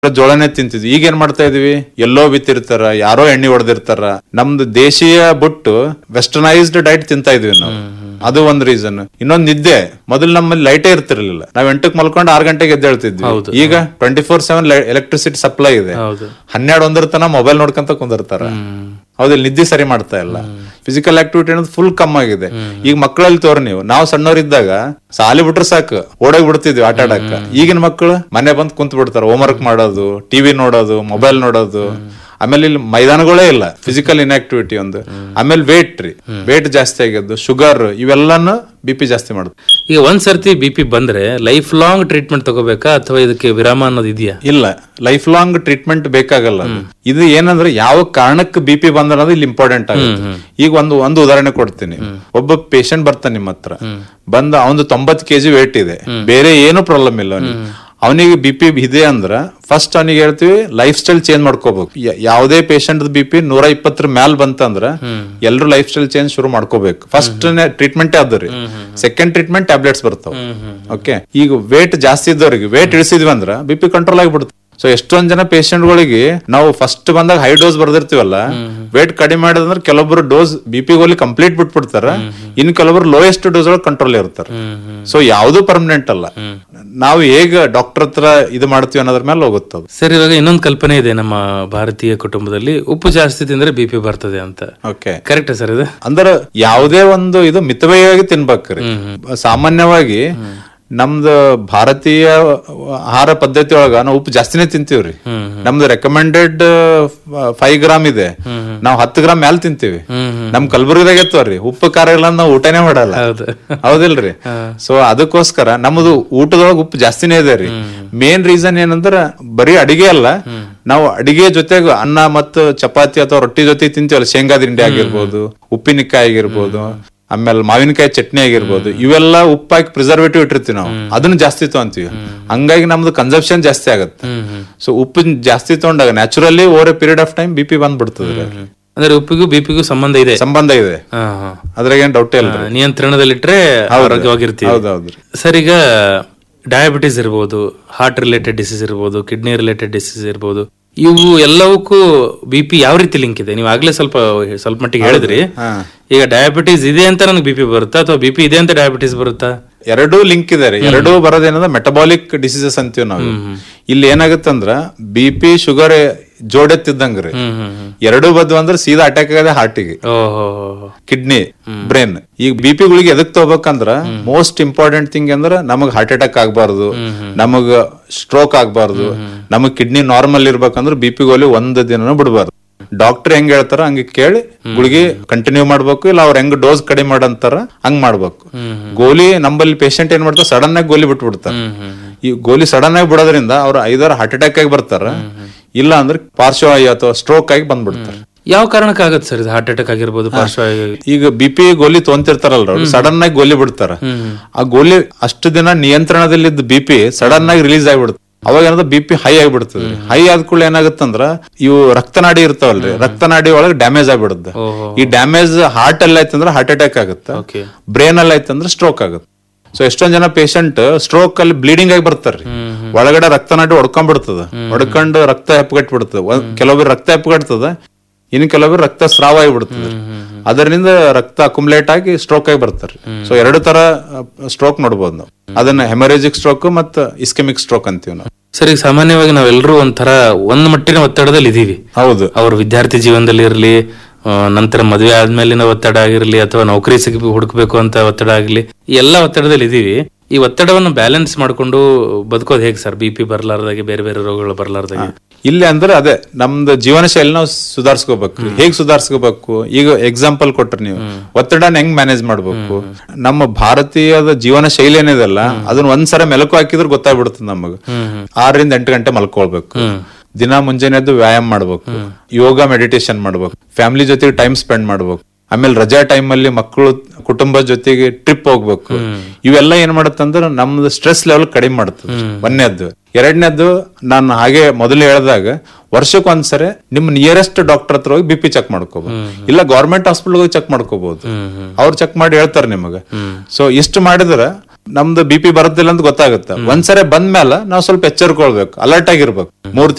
ಜೋಳನೆ ತಿಂತಿದ್ವಿ ಈಗ ಏನ್ ಮಾಡ್ತಾ ಇದೀವಿ ಎಲ್ಲೋ ಬಿತ್ತಿರ್ತಾರ ಯಾರೋ ಎಣ್ಣೆ ಹೊಡೆದಿರ್ತಾರ ನಮ್ದು ದೇಶೀಯ ಬಿಟ್ಟು ವೆಸ್ಟರ್ನೈಸ್ಡ್ ಡೈಟ್ ತಿಂತಾ ಇದೀವಿ ನಾವು ಅದು ಒಂದ್ ರೀಸನ್ ಇನ್ನೊಂದ್ ನಿದ್ದೆ ಮೊದಲು ನಮ್ಮಲ್ಲಿ ಲೈಟೇ ಇರ್ತಿರ್ಲಿಲ್ಲ ನಾವ್ ಎಂಟಕ್ಕೆ ಮಲ್ಕೊಂಡು ಆರ್ ಗಂಟೆಗೆ ಎದ್ದೇಳ್ತಿದ್ವಿ ಈಗ twenty four seven electricity supply ಇದೆ ಹೌದು ಹನ್ನೆರಡು ಒಂದರ ತನ ಮೊಬೈಲ್ ನೋಡ್ಕೊಂತ ಕುಂದಿರ್ತಾರ ಹೌದಿಲ್ಲ ನಿದ್ದೆ ಸರಿ ಮಾಡ್ತಾ ಇಲ್ಲ ಫಿಸಿಕಲ್ ಆಕ್ಟಿವಿಟಿ ಅನ್ನೋದು ಫುಲ್ ಕಮ್ಮಿ ಆಗಿದೆ ಈಗ ಮಕ್ಕಳಲ್ಲಿ ತೋರ್ ನೀವು ನಾವು ಸಣ್ಣವರಿದ್ದಾಗ ಸಾಲಿ ಬಿಟ್ರೆ ಸಾಕು ಓಡೋಗಿ ಬಿಡ್ತಿದ್ವಿ ಆಟ ಆಡಕ್ಕ ಈಗಿನ ಮಕ್ಕಳು ಮನೆ ಬಂದ್ ಕುಂತ್ ಬಿಡ್ತಾರ ಹೋಮ್ವರ್ಕ್ ಮಾಡೋದು ಟಿವಿ ನೋಡೋದು ಮೊಬೈಲ್ ನೋಡೋದು ಆಮೇಲೆ ಇಲ್ಲಿ ಮೈದಾನಗಳೇ ಇಲ್ಲ ಫಿಸಿಕಲ್ ಇನ್ಆಕ್ಟಿವಿಟಿ ಒಂದು ಆಮೇಲೆ ವೇಟ್ ರೀ ವೇಟ್ ಜಾಸ್ತಿ ಆಗಿದ್ದು ಶುಗರ್ ಇವೆಲ್ಲಾನು ಬಿ ಪಿ ಜಾಸ್ತಿ ಮಾಡುತ್ತೆ ಈಗ ಒಂದ್ ಸರ್ತಿ ಬಿ ಪಿ ಬಂದ್ರೆ ಲೈಫ್ ಲಾಂಗ್ ಟ್ರೀಟ್ಮೆಂಟ್ ತಗೋಬೇಕಾ ಅಥವಾ ಇದಕ್ಕೆ ವಿರಾಮ ಅನ್ನೋದು ಇದೆಯಾ ಇಲ್ಲ ಲೈಫ್ ಲಾಂಗ್ ಟ್ರೀಟ್ಮೆಂಟ್ ಬೇಕಾಗಲ್ಲ ಅದು. ಇದು ಏನಂದ್ರೆ ಯಾವ ಕಾರಣಕ್ಕೆ ಬಿ ಪಿ ಬಂದನ್ನೋದು ಇಲ್ಲಿ ಇಂಪಾರ್ಟೆಂಟ್ ಆಗುತ್ತೆ ಈಗ ಒಂದು ಒಂದು ಉದಾಹರಣೆ ಕೊಡ್ತೀನಿ ಒಬ್ಬ ಪೇಷಂಟ್ ಬರ್ತಾನೆ ನಿಮ್ಮ ಹತ್ರ ಬಂದ ಅವನು ತೊಂಬತ್ ಕೆಜಿ ವೇಟ್ ಇದೆ ಬೇರೆ ಏನು ಪ್ರಾಬ್ಲಮ್ ಇಲ್ಲ ಅವನಿಗೆ ಅವನಿಗೆ ಬಿ ಪಿ ಇದೆ ಅಂದ್ರ ಫಸ್ಟ್ ಅವನಿಗೆ ಹೇಳ್ತೀವಿ ಲೈಫ್ ಸ್ಟೈಲ್ ಚೇಂಜ್ ಮಾಡ್ಕೋಬೇಕು ಯ- ಯಾವುದೇ ಪೇಷಂಟ್ ಬಿ ಪಿ ನೂರ ಇಪ್ಪತ್ತರ ಮ್ಯಾಲ್ ಬಂತಂದ್ರ ಎಲ್ರು ಲೈಫ್ ಸ್ಟೈಲ್ ಚೇಂಜ್ ಶುರು ಮಾಡ್ಕೋಬೇಕು ಫಸ್ಟ್ ಟ್ರೀಟ್ಮೆಂಟ್ ಅದು ರೀ ಸೆಕೆಂಡ್ ಟ್ರೀಟ್ಮೆಂಟ್ ಟ್ಯಾಬ್ಲೆಟ್ಸ್ ಬರ್ತಾವ ಓಕೆ ಈಗ ವೇಟ್ ಜಾಸ್ತಿ ಇದ್ದವ್ರಿಗೆ ವೇಟ್ ಇಳಿಸಿದ್ವಿ ಅಂದ್ರ ಬಿ ಪಿ ಕಂಟ್ರೋಲ್ ಆಗಿಬಿಡುತ್ತೆ ಸೊ ಎಷ್ಟೊಂದ್ ಜನ patient ಗಳಿಗೆ ನಾವು ಫಸ್ಟ್ ಬಂದಾಗ ಹೈ ಡೋಸ್ ಬರ್ದಿರ್ತೀವಲ್ಲ ವೇಟ್ ಕಡಿಮೆ ಮಾಡಿದ್ರೆ ಕೆಲವೊಬ್ರು ಡೋಸ್ ಬಿ ಪಿ ಗೋಲಿ ಕಂಪ್ಲೀಟ್ ಬಿಟ್ಬಿಡ್ತಾರ ಇನ್ ಕೆಲವೊಬ್ರು ಲೋಯೆಸ್ಟ್ ಡೋಸ್ ಒಳಗೆ ಕಂಟ್ರೋಲ್ ಇರ್ತಾರೆ ಸೊ ಯಾವ್ದು ಪರ್ಮನೆಂಟ್ ಅಲ್ಲ ನಾವು ಹೇಗ ಡಾಕ್ಟರ್ ಹತ್ರ ಇದು ಮಾಡ್ತೀವಿ ಅನ್ನೋದ್ರ ಮೇಲೆ ಹೋಗುತ್ತೆ ಅದು ಸರ್ ಇವಾಗ ಇನ್ನೊಂದು ಕಲ್ಪನೆ ಇದೆ ನಮ್ಮ ಭಾರತೀಯ ಕುಟುಂಬದಲ್ಲಿ ಉಪ್ಪು ಜಾಸ್ತಿ ತಿಂದ್ರೆ ಬಿ ಪಿ ಬರ್ತದೆ ಅಂತ ಓಕೆ ಕರೆಕ್ಟ್ ಸರ್ ಇದು ಅಂದ್ರ ಯಾವುದೇ ಒಂದು ಇದು ಮಿತವ್ಯಯವಾಗಿ ತಿನ್ಬೇಕ್ರಿ ಸಾಮಾನ್ಯವಾಗಿ ನಮ್ದು ಭಾರತೀಯ ಆಹಾರ ಪದ್ಧತಿ ಒಳಗ ನಾವು ಉಪ್ಪು ಜಾಸ್ತಿನೇ ತಿಂತೀವ್ರಿ ನಮ್ದು ರೆಕಮೆಂಡೆಡ್ ಫೈವ್ ಗ್ರಾಮ್ ಇದೆ ನಾವು ಹತ್ತು ಗ್ರಾಮ್ ಮ್ಯಾಲ್ ತಿಂತೀವಿ ನಮ್ ಕಲಬುರ್ಗಿದಾಗ ಎತ್ತವ್ರಿ ಉಪ್ಪು ಖಾರ ಇಲ್ಲ ನಾವು ಊಟನೇ ಮಾಡಲ್ಲ ಹೌದು ಹೌದಿಲ್ರಿ ಸೊ ಅದಕ್ಕೋಸ್ಕರ ನಮ್ದು ಊಟದೊಳಗ ಉಪ್ಪು ಜಾಸ್ತಿನೇ ಇದೆ ರೀ ಮೇನ್ ರೀಸನ್ ಏನಂದ್ರ ಬರೀ ಅಡಿಗೆ ಅಲ್ಲ ನಾವು ಅಡಿಗೆ ಜೊತೆಗೆ ಅನ್ನ ಮತ್ತು ಚಪಾತಿ ಅಥವಾ ರೊಟ್ಟಿ ಜೊತೆ ತಿಂತೀವಲ್ಲ ಶೇಂಗಾ ದಿಂಡಿ ಆಗಿರ್ಬೋದು ಉಪ್ಪಿನಕಾಯಿ ಆಗಿರ್ಬೋದು ಆಮೇಲೆ ಮಾವಿನಕಾಯಿ ಚಟ್ನಿ ಆಗಿರ್ಬೋದು ಇವೆಲ್ಲ ಉಪ್ಪಾಕಿ ಪ್ರಿಸರ್ವೇಟಿವ್ ಇಟ್ಟಿರ್ತೀವಿ ನಾವು ಅದನ್ನ ಜಾಸ್ತಿ ತಗೊಂತೀವಿ ಹಂಗಾಗಿ ನಮ್ದು ಕನ್ಸಂಪ್ಷನ್ ಜಾಸ್ತಿ ಆಗುತ್ತೆ ಸೊ ಉಪ್ಪು ಜಾಸ್ತಿ ತಗೊಂಡಾಗ naturally over a period of time B P ಬಂದ್ಬಿಡ್ತದೆ ಅಂದ್ರೆ ಉಪ್ಪಿಗೂ ಬಿಪಿಗೂ ಸಂಬಂಧ ಇದೆ ಸಂಬಂಧ ಇದೆ ಹಾ, ಹಾ. ಅದ್ರಾಗ ಏನ್ ಡೌಟ್ ಇಲ್ಲ ಆ, ನಿಯಂತ್ರಣದಲ್ಲಿಟ್ರೆ ಆರೋಗ್ಯವಾಗಿರ್ತೀವಿ ಹೌದೌದ್ರಿ ಸರ್ ಈಗ ಡಯಾಬಿಟಿಸ್ ಇರ್ಬೋದು ಹಾರ್ಟ್ ರಿಲೇಟೆಡ್ ಡಿಸೀಸ್ ಇರ್ಬೋದು ಕಿಡ್ನಿ ರಿಲೇಟೆಡ್ ಡಿಸೀಸ್ ಇರ್ಬೋದು ಇವು ಎಲ್ಲವಕ್ಕೂ ಬಿ ಪಿ ಯಾವ ರೀತಿ ಲಿಂಕ್ ಇದೆ ನೀವು ಆಗ್ಲೇ ಸ್ವಲ್ಪ ಸ್ವಲ್ಪ ಮಟ್ಟಿಗೆ ಹೇಳಿದ್ರಿ ಈಗ ಡಯಾಬಿಟಿಸ್ ಇದೆ ಅಂತ ನನಗೆ ಬಿ ಪಿ ಬರುತ್ತಾ ಅಥವಾ ಬಿ ಪಿ ಇದೆ ಅಂತ ಡಯಾಬಿಟಿಸ್ ಬರುತ್ತಾ ಎರಡೂ ಲಿಂಕ್ ಇದೆ ರೀ ಎರಡೂ ಬರೋದೇನಂದ್ರೆ ಮೆಟಬಾಲಿಕ್ ಡಿಸೀಸಸ್ ಅಂತೀವಿ ನಾವು ಇಲ್ಲಿ ಏನಾಗುತ್ತಂದ್ರ ಬಿ ಪಿ ಶುಗರ್ ಜೋಡೆತ್ತಿದ್ದಂಗ್ರಿ ಹ್ಮ್ ಹ್ಮ್ ಹ್ಮ್ ಎರಡೂ ಬದ್ವು ಅಂದ್ರೆ ಸೀದಾ ಅಟ್ಯಾಕ್ ಆಗದೆ ಹಾರ್ಟಿಗೆ ಓಹೋ ಕಿಡ್ನಿ ಬ್ರೈನ್ ಈಗ ಬಿ ಪಿ ಗಳಿಗೆ ಎದಕ್ ತಗೋಬೇಕಂದ್ರ ಮೋಸ್ಟ್ ಇಂಪಾರ್ಟೆಂಟ್ ಥಿಂಗ್ ಅಂದ್ರ ನಮಗ್ ಹಾರ್ಟ್ ಅಟ್ಯಾಕ್ ಆಗ್ಬಾರ್ದು ನಮಗ್ ಸ್ಟ್ರೋಕ್ ಆಗ್ಬಾರ್ದು ನಮಗ್ ಕಿಡ್ನಿ ನಾರ್ಮಲ್ ಇರ್ಬೇಕಂದ್ರ ಬಿ ಪಿ ಗೋಲಿ ಒಂದ್ ದಿನ ಬಿಡಬಾರ್ದು ಡಾಕ್ಟರ್ ಹೆಂಗ್ ಹೇಳ್ತಾರ ಹಂಗೆ ಕೇಳಿ ಗುಳಿಗೆ ಕಂಟಿನ್ಯೂ ಮಾಡ್ಬೇಕು ಇಲ್ಲ ಅವ್ರ ಹೆಂಗ್ ಡೋಸ್ ಕಡಿಮೆ ಮಾಡಂತಾರ ಹಂಗ್ ಮಾಡ್ಬೇಕು ಗೋಲಿ ನಂಬಲ್ಲಿ ಪೇಷಂಟ್ ಏನ್ ಮಾಡ್ತಾರ ಸಡನ್ ಆಗಿ ಗೋಲಿ ಬಿಟ್ಬಿಡ್ತಾರ ಈ ಗೋಲಿ ಸಡನ್ ಆಗಿ ಬಿಡೋದ್ರಿಂದ ಅವ್ರ ಐದಾರು ಹಾರ್ಟ್ ಅಟ್ಯಾಕ್ ಆಗಿ ಬರ್ತಾರ ಇಲ್ಲ ಅಂದ್ರೆ ಪಾರ್ಶ್ವವಾಯು ಅಥವಾ ಸ್ಟ್ರೋಕ್ ಆಗಿ ಬಂದ್ಬಿಡ್ತಾರ ಯಾವ ಕಾರಣಕ್ಕಾಗತ್ತೆ ಸರ್ ಇದು ಹಾರ್ಟ್ ಅಟ್ಯಾಕ್ ಆಗಿರ್ಬೋದು ಪಾರ್ಶ್ವ ಈಗ ಬಿ ಪಿ ಗೋಲಿ ತೊಂತಿರ್ತಾರಲ್ರ ಅವ್ರು ಸಡನ್ ಆಗಿ ಗೋಲಿ ಬಿಡ್ತಾರ ಆ ಗೋಲಿ ಅಷ್ಟು ದಿನ ನಿಯಂತ್ರಣದಲ್ಲಿದ್ದ ಬಿ ಪಿ ಸಡನ್ ಆಗಿ ರಿಲೀಸ್ ಆಗಿಬಿಡುತ್ತೆ ಅವಾಗ ಏನದ ಬಿ ಪಿ ಹೈ ಆಗಿಬಿಡ್ತದೆ ಹೈ ಆದ ಕೂಡಲೇ ಏನಾಗುತ್ತಂದ್ರ ಇವು ರಕ್ತನಾಡಿ ಇರ್ತಾವಲ್ರಿ ರಕ್ತನಾಡಿ ಒಳಗೆ ಡ್ಯಾಮೇಜ್ ಆಗ್ಬಿಡುತ್ತೆ ಓಹೋ ಈ ಡ್ಯಾಮೇಜ್ ಹಾರ್ಟ್ ಅಲ್ಲಿ ಆಯ್ತಂದ್ರ ಹಾರ್ಟ್ ಅಟ್ಯಾಕ್ ಆಗುತ್ತೆ ಓಕೆ ಬ್ರೈನ್ ಅಲ್ಲಿ ಆಯ್ತಂದ್ರ ಸ್ಟ್ರೋಕ್ ಆಗುತ್ತೆ ಸೊ ಎಷ್ಟೊಂದ್ ಜನ ಪೇಷಂಟ್ ಸ್ಟ್ರೋಕ್ ಅಲ್ಲಿ ಬ್ಲೀಡಿಂಗ್ ಆಗಿ ಬರ್ತಾರ್ರಿ ಒಳಗಡೆ ರಕ್ತನಾಡಿ ಹೊಡ್ಕೊಂಡ್ಬಿಡ್ತದ ಹೊಡ್ಕೊಂಡು ರಕ್ತ ಹೆಪ್ಪಗಟ್ಬಿಡ್ತದ ಒಂದ್ ಕೆಲವೊಬ್ರು ರಕ್ತ ಹೆಪ್ಪಗಟ್ತದ ಇನ್ನು ಕೆಲವೊಬ್ರು ರಕ್ತ ಸ್ರಾವ ಆಗಿಬಿಡ್ತದೆ ಅದರಿಂದ ರಕ್ತ ಅಕುಮುಲೇಟ್ ಆಗಿ ಸ್ಟ್ರೋಕ್ ಆಗಿ ಬರ್ತಾರೆ ಸೊ ಎರಡು ತರ ಸ್ಟ್ರೋಕ್ ನೋಡ್ಬೋದು ನಾವು ಅದನ್ನ ಹೆಮರೇಜಿಕ್ ಸ್ಟ್ರೋಕ್ ಮತ್ತು ಇಸ್ಕೆಮಿಕ್ ಸ್ಟ್ರೋಕ್ ಅಂತೀವಿ ನಾವು ಸರ್ ಈಗ ಸಾಮಾನ್ಯವಾಗಿ ನಾವೆಲ್ಲರೂ ಒಂಥರ ಒಂದ್ ಮಟ್ಟಿನ ಒತ್ತಡದಲ್ಲಿ ಇದೀವಿ ಹೌದು ಅವ್ರ ವಿದ್ಯಾರ್ಥಿ ಜೀವನದಲ್ಲಿ ಇರಲಿ ನಂತರ ಮದುವೆ ಆದ್ಮೇಲಿನ ಒತ್ತಡ ಆಗಿರ್ಲಿ ಅಥವಾ ನೌಕರಿ ಸಿಗ ಹುಡುಕ್ಬೇಕು ಅಂತ ಒತ್ತಡ ಆಗಲಿ ಈ ಎಲ್ಲ ಒತ್ತಡದಲ್ಲಿ ಇದೀವಿ ಈ ಒತ್ತಡವನ್ನು ಬ್ಯಾಲೆನ್ಸ್ ಮಾಡ್ಕೊಂಡು ಬದುಕೋದು ಹೇಗೆ ಸರ್ ಬಿ ಪಿ ಬರ್ಲಾರ್ದಾಗೆ ಬೇರೆ ಬೇರೆ ರೋಗಗಳು ಬರ್ಲಾರ್ದಾಗೆ ಇಲ್ಲಿ ಅಂದ್ರೆ ಅದೇ ನಮ್ದು ಜೀವನ ಶೈಲಿ ನಾವು ಸುಧಾರಿಸ್ಕೋಬೇಕು ಹೇಗ್ ಸುಧಾರಿಸ್ಕೋಬೇಕು ಈಗ ಎಕ್ಸಾಂಪಲ್ ಕೊಟ್ರಿ ನೀವು ಒತ್ತಡನ ಹೆಂಗ್ ಮ್ಯಾನೇಜ್ ಮಾಡ್ಬೇಕು ನಮ್ಮ ಭಾರತೀಯದ ಜೀವನ ಶೈಲಿ ಏನಿದೆಲ್ಲ ಅದನ್ನ ಒಂದ್ಸಲ ಮೆಲಕು ಹಾಕಿದ್ರೆ ಗೊತ್ತಾಗ್ಬಿಡುತ್ತೆ ನಮಗ ಆರರಿಂದ ಎಂಟು ಗಂಟೆ ಮಲ್ಕೊಳ್ಬೇಕು ದಿನ ಮುಂಜಾನೆ ಎದ್ದು ವ್ಯಾಯಾಮ ಮಾಡ್ಬೇಕು ಯೋಗ ಮೆಡಿಟೇಷನ್ ಮಾಡ್ಬೇಕು ಫ್ಯಾಮಿಲಿ ಜೊತೆಗೆ ಟೈಮ್ ಸ್ಪೆಂಡ್ ಮಾಡ್ಬೇಕು ಆಮೇಲೆ ರಜಾ ಟೈಮ್ ಅಲ್ಲಿ ಮಕ್ಕಳು ಕುಟುಂಬದ ಜೊತೆಗೆ ಟ್ರಿಪ್ ಹೋಗ್ಬೇಕು ಇವೆಲ್ಲ ಏನ್ ಮಾಡತ್ತಂದ್ರೆ ನಮ್ದು ಸ್ಟ್ರೆಸ್ ಲೆವೆಲ್ ಕಡಿಮೆ ಮಾಡುತ್ತೆ ಒಂದನೇದ್ದು ಎರಡನೇದ್ದು ನಾನು ಹಾಗೆ ಮೊದಲು ಹೇಳ್ದಾಗ ವರ್ಷಕ್ಕೆ ಒಂದ್ಸರಿ ನಿಮ್ ನಿಯರೆಸ್ಟ್ ಡಾಕ್ಟರ್ ಹತ್ರ ಹೋಗಿ ಬಿ ಪಿ ಚೆಕ್ ಮಾಡ್ಕೋಬಹುದು ಇಲ್ಲ ಗೌರ್ಮೆಂಟ್ ಹಾಸ್ಪಿಟಲ್ ಹೋಗಿ ಚೆಕ್ ಮಾಡ್ಕೋಬಹುದು ಅವ್ರು ಚೆಕ್ ಮಾಡಿ ಹೇಳ್ತಾರೆ ನಿಮಗೆ ಸೊ ಇಷ್ಟು ಮಾಡಿದ್ರೆ ನಮ್ದು ಬಿ ಪಿ ಬರುತ್ತಿಲ್ಲ ಅಂತ ಗೊತ್ತಾಗುತ್ತೆ ಒಂದ್ಸರಿ ಬಂದ್ಮೇಲೆ ನಾವು ಸ್ವಲ್ಪ ಎಚ್ಚರಿಕೊಳ್ಬೇಕು ಅಲರ್ಟ್ ಆಗಿರ್ಬೇಕು ಮೂರ್